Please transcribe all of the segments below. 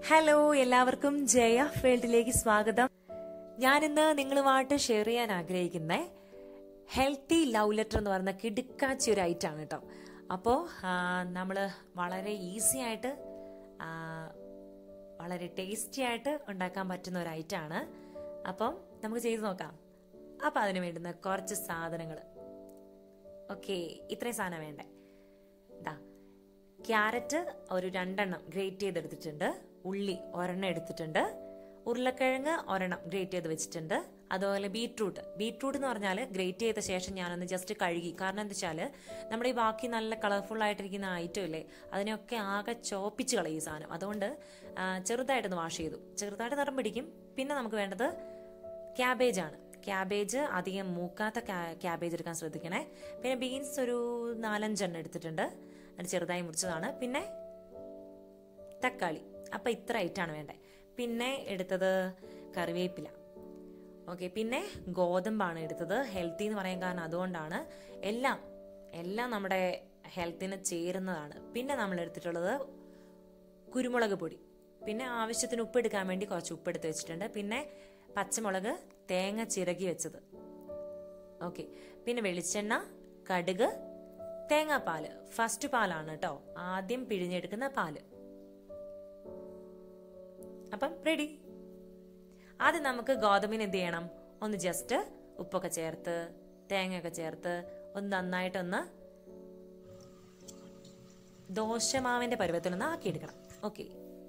hello എല്ലാവർക്കും ജയ ഫീൽഡിലേക്ക് സ്വാഗതം ഞാനിന്ന് നിങ്ങളുമായിട്ട് ഷെയർ ചെയ്യാൻ ആഗ്രഹിക്കുന്ന ഹെൽത്തി ലവ് ലെറ്റർ എന്ന് പറയുന്ന കിടുക്കാച്ചി ഒരു ഐറ്റാണ് കേട്ടോ അപ്പോൾ നമ്മൾ വളരെ ഈസി ആയിട്ട് ആ, വളരെ ടേസ്റ്റി ആയിട്ട് ഉണ്ടാക്കാൻ പറ്റുന്ന ഒരു ഐറ്റാണ് അപ്പം നമുക്ക് ചെയ്ത് നോക്കാം അപ്പം അതിന് വേണ്ടുന്ന കുറച്ച് സാധനങ്ങൾ ഓക്കെ ഇത്രയും സാധനം വേണ്ടേ ഇതാ ക്യാരറ്റ് ഒരു രണ്ടെണ്ണം ഗ്രേറ്റ് ചെയ്തെടുത്തിട്ടുണ്ട് ഉള്ളി ഒരെണ്ണം എടുത്തിട്ടുണ്ട് ഉരുളക്കിഴങ്ങ് ഒരെണ്ണം ഗ്രേറ്റ് ചെയ്ത് വെച്ചിട്ടുണ്ട് അതുപോലെ ബീട്രൂട്ട് ബീട്രൂട്ട് എന്ന് പറഞ്ഞാൽ ഗ്രേറ്റ് ചെയ്ത ശേഷം ഞാനൊന്ന് ജസ്റ്റ് കഴുകി കാരണം എന്താ വെച്ചാൽ നമ്മുടെ ഈ ബാക്കി നല്ല കളർഫുൾ ആയിട്ടിരിക്കുന്ന ഐറ്റം ഇല്ലേ അതിനെയൊക്കെ ആകെ ചോപ്പിച്ച് കളയും ഈ സാധനം അതുകൊണ്ട് ആ, ചെറുതായിട്ടൊന്ന് വാഷ് ചെയ്തു ചെറുതായിട്ട് നിറം പിടിക്കും പിന്നെ നമുക്ക് വേണ്ടത് ക്യാബേജ് ആണ് ക്യാബേജ് അധികം മൂക്കാത്ത ക്യാബേജ് എടുക്കാൻ ശ്രദ്ധിക്കണേ പിന്നെ ബീൻസ് ഒരു നാലഞ്ചെണ്ണം എടുത്തിട്ടുണ്ട് അത് ചെറുതായി മുറിച്ചതാണ് പിന്നെ തക്കാളി അപ്പൊ ഇത്ര ഐറ്റാണ് വേണ്ടത് പിന്നെ എടുത്തത് കറിവേപ്പില ഓക്കെ പിന്നെ ഗോതമ്പാണ് എടുത്തത് ഹെൽത്തി എന്ന് പറയാൻ കാരണം അതുകൊണ്ടാണ് എല്ലാം എല്ലാം നമ്മുടെ ഹെൽത്തിന് ചേരുന്നതാണ് പിന്നെ നമ്മൾ എടുത്തിട്ടുള്ളത് കുരുമുളക് പൊടി പിന്നെ ആവശ്യത്തിന് ഉപ്പ് എടുക്കാൻ വേണ്ടി കുറച്ച് ഉപ്പ് എടുത്ത് വെച്ചിട്ടുണ്ട് പിന്നെ പച്ചമുളക് തേങ്ങ ചിരകി വെച്ചത് ഓക്കെ പിന്നെ വെളിച്ചെണ്ണ കടുക് തേങ്ങാപ്പാല് ഫസ്റ്റ് പാലാണ് കേട്ടോ ആദ്യം പിഴിഞ്ഞെടുക്കുന്ന പാല് അപ്പം റെഡി ആദ്യം നമുക്ക് ഗോതമ്പിന് എന്ത് ചെയ്യണം ഒന്ന് ജസ്റ്റ് ഉപ്പൊക്കെ ചേർത്ത് തേങ്ങയൊക്കെ ചേർത്ത് ഒന്ന് നന്നായിട്ടൊന്ന് ദോശമാവിന്റെ പരുവത്തിലൊന്ന് ആക്കിയെടുക്കണം ഓക്കെ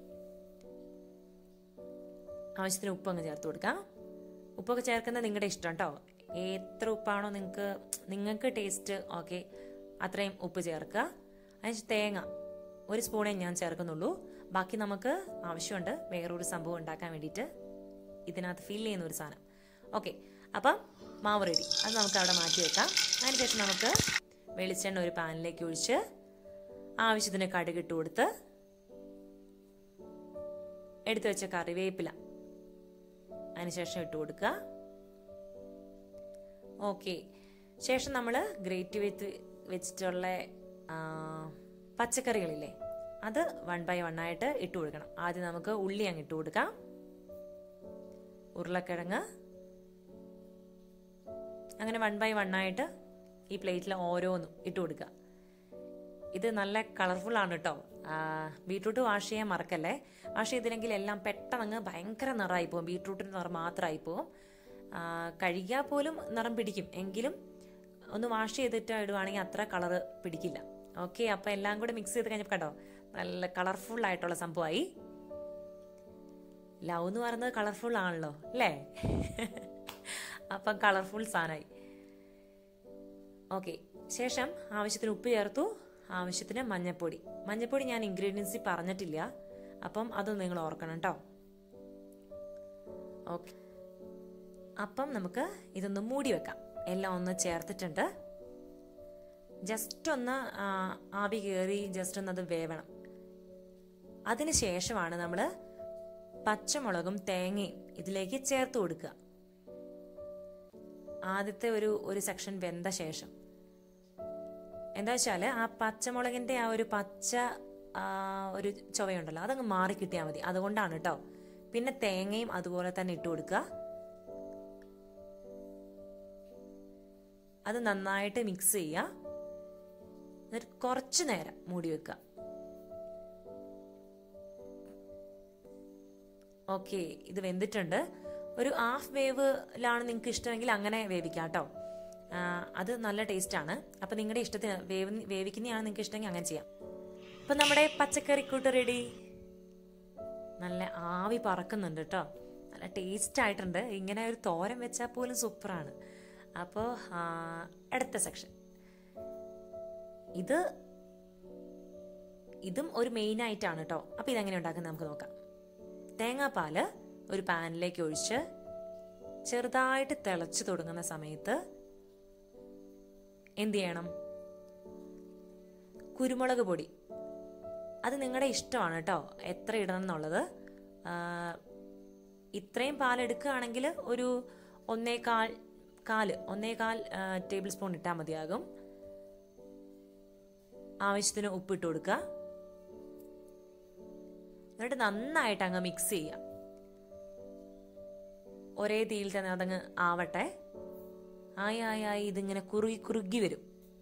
ആവശ്യത്തിന് ഉപ്പ് അങ്ങ് ചേർത്ത് കൊടുക്കാം ഉപ്പൊക്കെ ചേർക്കുന്നത് നിങ്ങളുടെ ഇഷ്ടം കേട്ടോ എത്ര ഉപ്പാണോ നിങ്ങൾക്ക് നിങ്ങൾക്ക് ടേസ്റ്റ് ഓക്കെ അത്രയും ഉപ്പ് ചേർക്കുക അതിന് തേങ്ങ ഒരു സ്പൂണേ ഞാൻ ചേർക്കുന്നുള്ളൂ ബാക്കി നമുക്ക് ആവശ്യമുണ്ട് വേറൊരു സംഭവം ഉണ്ടാക്കാൻ വേണ്ടിയിട്ട് ഇതിനകത്ത് ഫിൽ ചെയ്യുന്ന ഒരു സാധനം ഓക്കെ അപ്പം മാവ് റെഡി അത് നമുക്ക് അവിടെ മാറ്റി വെക്കാം അതിനുശേഷം നമുക്ക് വെളിച്ചെണ്ണ ഒരു പാനിലേക്ക് ഒഴിച്ച് ആവശ്യത്തിന് കടുകിട്ട് കൊടുത്ത് എടുത്തു വെച്ച കറിവേപ്പില അതിനുശേഷം ഇട്ട് കൊടുക്കുക ഓക്കെ ശേഷം നമ്മൾ ഗ്രേറ്റ് വെച്ച് വെച്ചിട്ടുള്ള ആ, പച്ചക്കറികളില്ലേ അത് വൺ ബൈ വൺ ആയിട്ട് ഇട്ട് കൊടുക്കണം ആദ്യം നമുക്ക് ഉള്ളി അങ്ങ് ഇട്ട് കൊടുക്കാം ഉരുളക്കിഴങ്ങ് അങ്ങനെ വൺ ബൈ വൺ ആയിട്ട് ഈ പ്ലേറ്റിൽ ഓരോന്നും ഇട്ട് കൊടുക്കുക ഇത് നല്ല കളർഫുൾ ആണ് കേട്ടോ ബീട്രൂട്ട് വാഷ് ചെയ്യാൻ മറക്കല്ലേ വാഷ് ചെയ്തില്ലെങ്കിൽ എല്ലാം പെട്ടെന്ന് അങ്ങ് ഭയങ്കര നിറമായി പോകും ബീട്രൂട്ടിന്റെ നിറം മാത്രമായി പോകും കഴുകിയാൽ പോലും നിറം പിടിക്കും എങ്കിലും ഒന്ന് വാഷ് ചെയ്തിട്ട് ഇടുവാണെങ്കിൽ അത്ര കളറ് പിടിക്കില്ല ഓക്കെ അപ്പൊ എല്ലാം കൂടെ മിക്സ് ചെയ്ത് കഴിഞ്ഞപ്പോൾ കണ്ടോ നല്ല കളർഫുൾ ആയിട്ടുള്ള സംഭവമായി ലവ് എന്ന് പറയുന്നത് കളർഫുൾ ആണല്ലോ അല്ലേ അപ്പം കളർഫുൾ സാധനമായി ഓക്കെ ശേഷം ആവശ്യത്തിന് ഉപ്പ് ചേർത്തു ആവശ്യത്തിന് മഞ്ഞപ്പൊടി മഞ്ഞപ്പൊടി ഞാൻ ഇൻഗ്രീഡിയൻസിൽ പറഞ്ഞിട്ടില്ല അപ്പം അത് നിങ്ങൾ ഓർക്കണം കേട്ടോ ഓക്കെ അപ്പം നമുക്ക് ഇതൊന്ന് മൂടി വെക്കാം എല്ലാം ഒന്ന് ചേർത്തിട്ടുണ്ട് ജസ്റ്റ് ഒന്ന് ആ, ആവി കയറി ജസ്റ്റ് ഒന്ന് അത് വേവണം അതിന് ശേഷമാണ് നമ്മൾ പച്ചമുളകും തേങ്ങയും ഇതിലേക്ക് ചേർത്ത് കൊടുക്കുക ആദ്യത്തെ ഒരു ഒരു സെക്ഷൻ വെന്ത ശേഷം എന്താ വെച്ചാൽ ആ പച്ചമുളകിന്റെ ആ ഒരു പച്ച ആ, ഒരു ചുവയുണ്ടല്ലോ അതങ്ങ് മാറി കിട്ടിയാൽ മതി അതുകൊണ്ടാണ് കേട്ടോ പിന്നെ തേങ്ങയും അതുപോലെ തന്നെ ഇട്ട് കൊടുക്കുക അത് നന്നായിട്ട് മിക്സ് ചെയ്യുക എന്നിട്ട് കുറച്ച് നേരം മൂടി വെക്കുക ഓക്കെ ഇത് വെന്തിട്ടുണ്ട് ഒരു ഹാഫ് വേവിലാണ് നിങ്ങൾക്ക് ഇഷ്ടമെങ്കിൽ അങ്ങനെ വേവിക്കാം കേട്ടോ ആ, അത് നല്ല ടേസ്റ്റ് ആണ് അപ്പൊ നിങ്ങളുടെ ഇഷ്ടത്തിന് വേവ് വേവിക്കുന്നതാണ് നിങ്ങൾക്ക് ഇഷ്ടമെങ്കിൽ അങ്ങനെ ചെയ്യാം അപ്പൊ നമ്മുടെ പച്ചക്കറി കൂട്ട് റെഡി നല്ല ആവി പറക്കുന്നുണ്ട് കേട്ടോ നല്ല ടേസ്റ്റ് ആയിട്ടുണ്ട് ഇങ്ങനെ ഒരു തോരൻ വെച്ചാൽ പോലും സൂപ്പറാണ് അപ്പോൾ അടുത്ത സെക്ഷൻ ഇത് ഇതും ഒരു മെയിൻ ആയിട്ടാണ് കേട്ടോ അപ്പൊ ഇതെങ്ങനെ ഉണ്ടാക്കുന്നത് നമുക്ക് നോക്കാം തേങ്ങാപ്പാല് ഒരു പാനിലേക്ക് ഒഴിച്ച് ചെറുതായിട്ട് തിളച്ചു തുടങ്ങുന്ന സമയത്ത് എന്ത് ചെയ്യണം കുരുമുളക് പൊടി അത് നിങ്ങളുടെ ഇഷ്ടമാണ് കേട്ടോ എത്ര ഇടണം എന്നുള്ളത് ആ, ഇത്രയും പാലെടുക്കുകയാണെങ്കിൽ ഒരു ഒന്നേകാൽ കാല് ഒന്നേകാൽ ടേബിൾ സ്പൂൺ ഇട്ടാൽ മതിയാകും ആവശ്യത്തിന് ഉപ്പിട്ട് കൊടുക്കുക എന്നിട്ട് നന്നായിട്ട് അങ്ങ് മിക്സ് ചെയ്യുക ഒരേ തീയിൽ തന്നെ അതങ്ങ് ആവട്ടെ ആയി ആയി ആയി ഇതിങ്ങനെ കുറുകി കുറുകി വരും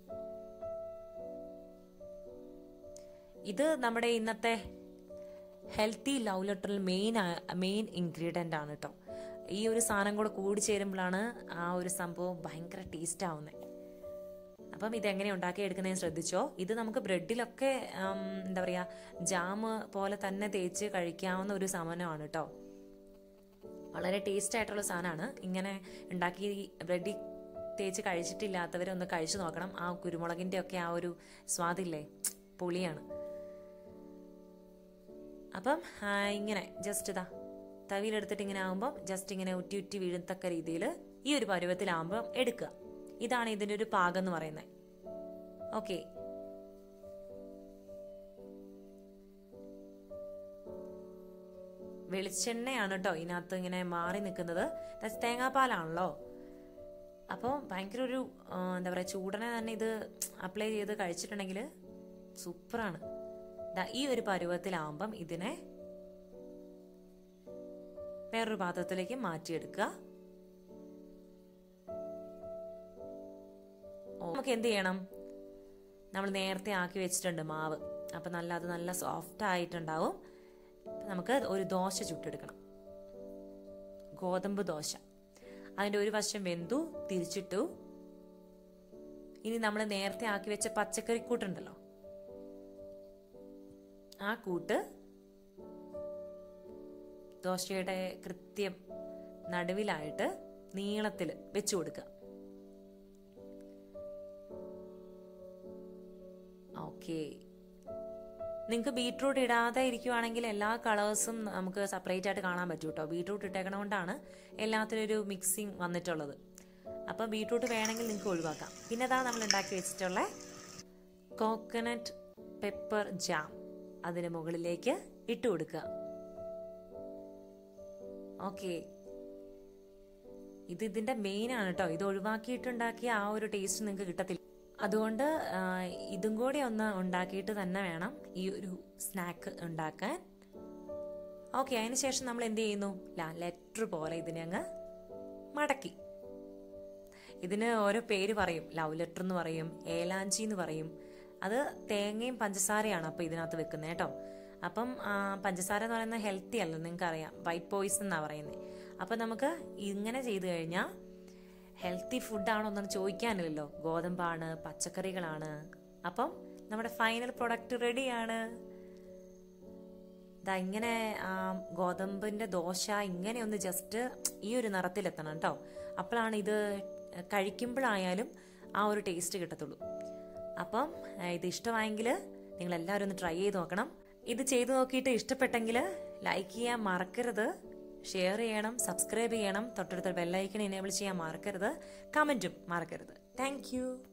ഇത് നമ്മുടെ ഇന്നത്തെ ഹെൽത്തി ലവ് ലെറ്ററിൽ മെയിൻ മെയിൻ ഇൻഗ്രീഡിയൻ്റ് ആണ് കേട്ടോ ഈ ഒരു സാധനം കൂടെ കൂടി ചേരുമ്പോഴാണ് ആ ഒരു സംഭവം ഭയങ്കര ടേസ്റ്റ് ആവുന്നത് അപ്പം ഇതെങ്ങനെ ഉണ്ടാക്കിയെടുക്കുന്നതെന്ന് ശ്രദ്ധിച്ചോ ഇത് നമുക്ക് ബ്രെഡിലൊക്കെ ഉം, എന്താ പറയുക ജാം പോലെ തന്നെ തേച്ച് കഴിക്കാവുന്ന ഒരു സാധനമാണ് കേട്ടോ വളരെ ടേസ്റ്റ് ആയിട്ടുള്ള സാധനമാണ് ഇങ്ങനെ ഉണ്ടാക്കി ബ്രെഡിൽ തേച്ച് കഴിച്ചിട്ടില്ലാത്തവരൊന്ന് കഴിച്ചു നോക്കണം ആ കുരുമുളകിൻ്റെ ഒക്കെ ആ ഒരു സ്വാദില്ലേ പൊളിയാണ് അപ്പം ആ, ഇങ്ങനെ ജസ്റ്റ് ഇതാ തവിയിലെടുത്തിട്ട് ഇങ്ങനെ ആകുമ്പോൾ ജസ്റ്റ് ഇങ്ങനെ ഉറ്റി ഉറ്റി വീഴത്തക്ക രീതിയിൽ ഈ ഒരു പരുവത്തിലാകുമ്പോൾ എടുക്കുക ഇതാണ് ഇതിൻ്റെ ഒരു പാകം എന്ന് പറയുന്നത് ഓക്കെ വെളിച്ചെണ്ണയാണ് കേട്ടോ ഇതിനകത്ത് ഇങ്ങനെ മാറി നിൽക്കുന്നത് ദാറ്റ്സ് തേങ്ങാപ്പാലാണല്ലോ അപ്പോൾ ഭയങ്കര ഒരു ആ, എന്താ പറയുക ചൂടനെ തന്നെ ഇത് അപ്ലൈ ചെയ്ത് കഴിച്ചിട്ടുണ്ടെങ്കിൽ സൂപ്പറാണ് ദാ ഈ ഒരു പരുവത്തിലാവുമ്പം ഇതിനെ വേറൊരു പാത്രത്തിലേക്ക് മാറ്റിയെടുക്കുക ഓ, നമുക്ക് എന്ത് ചെയ്യണം നമ്മൾ നേരത്തെ ആക്കി വെച്ചിട്ടുണ്ട് മാവ് അപ്പൊ നല്ല അത് നല്ല സോഫ്റ്റ് ആയിട്ടുണ്ടാവും നമുക്ക് ഒരു ദോശ ചുട്ടെടുക്കണം ഗോതമ്പ് ദോശ അതിന്റെ ഒരു വശം വെന്തു തിരിച്ചിട്ടു ഇനി നമ്മൾ നേരത്തെ ആക്കി വെച്ച പച്ചക്കറി കൂട്ടുണ്ടല്ലോ ആ കൂട്ട് ദോശയുടെ കൃത്യം നടുവിലായിട്ട് നീളത്തിൽ വെച്ചു കൊടുക്കുക ഓക്കെ നിങ്ങൾക്ക് ബീട്രൂട്ട് ഇടാതെ ഇരിക്കുവാണെങ്കിൽ എല്ലാ കളേഴ്സും നമുക്ക് സെപ്പറേറ്റ് ആയിട്ട് കാണാൻ പറ്റും കേട്ടോ ബീട്രൂട്ട് ഇട്ടേക്കണ കൊണ്ടാണ് എല്ലാത്തിനും ഒരു മിക്സിങ് വന്നിട്ടുള്ളത് അപ്പം ബീട്രൂട്ട് വേണമെങ്കിൽ നിങ്ങൾക്ക് ഒഴിവാക്കാം പിന്നെ അതാണ് നമ്മൾ ഉണ്ടാക്കി വെച്ചിട്ടുള്ള കോക്കനട്ട് പെപ്പർ ജാം അതിന് മുകളിലേക്ക് ഇട്ട് കൊടുക്കുക ഓക്കെ ഇത് ഇതിന്റെ മെയിൻ ആണ് കേട്ടോ ഇത് ഒഴിവാക്കിയിട്ടുണ്ടാക്കിയ ആ ഒരു ടേസ്റ്റ് നിങ്ങൾക്ക് കിട്ടത്തില്ല അതുകൊണ്ട് ആ, ഇതും കൂടി ഒന്ന് ഉണ്ടാക്കിയിട്ട് തന്നെ വേണം ഈ ഒരു സ്നാക്ക് ഉണ്ടാക്കാൻ ഓക്കെ അതിന് ശേഷം നമ്മൾ എന്ത് ചെയ്യുന്നു ലെറ്റർ പോലെ ഇതിനെ അങ്ങ് മടക്കി ഇതിന് ഓരോ പേര് പറയും ലവ് ലെറ്റർ എന്ന് പറയും ഏലാഞ്ചി എന്ന് പറയും അത് തേങ്ങയും പഞ്ചസാരയാണ് അപ്പോൾ ഇതിനകത്ത് വെക്കുന്നത് കേട്ടോ അപ്പം ആ, പഞ്ചസാര എന്ന് പറയുന്നത് ഹെൽത്തി അല്ല നിങ്ങൾക്ക് അറിയാം വൈറ്റ് പോയിസൺ എന്നാണ് പറയുന്നത് അപ്പം നമുക്ക് ഇങ്ങനെ ചെയ്തു കഴിഞ്ഞാൽ ഹെൽത്തി ഫുഡാണോ എന്നൊന്നും ചോദിക്കാനില്ലല്ലോ ഗോതമ്പാണ് പച്ചക്കറികളാണ് അപ്പം നമ്മുടെ ഫൈനൽ പ്രൊഡക്റ്റ് റെഡിയാണ് ദാ ഇങ്ങനെ ആ, ഗോതമ്പിന്റെ ദോശ ഇങ്ങനെ ഒന്ന് ജസ്റ്റ് ഈ ഒരു നിറത്തിലെത്തണം കേട്ടോ അപ്പോഴാണ് ഇത് കഴിക്കുമ്പോഴായാലും ആ ഒരു ടേസ്റ്റ് കിട്ടത്തുള്ളൂ അപ്പം ആ, ഇത് ഇഷ്ടമായെങ്കിൽ നിങ്ങൾ എല്ലാവരും ഒന്ന് ട്രൈ ചെയ്ത് നോക്കണം ഇത് ചെയ്തു നോക്കിയിട്ട് ഇഷ്ടപ്പെട്ടെങ്കിൽ ലൈക്ക് ചെയ്യാൻ മറക്കരുത് ഷെയർ ചെയ്യണം സബ്സ്ക്രൈബ് ചെയ്യണം തൊട്ടടുത്ത ബെല്ലൈക്കൺ എനേബിൾ ചെയ്യാൻ മറക്കരുത് കമൻറ്റും മറക്കരുത് താങ്ക്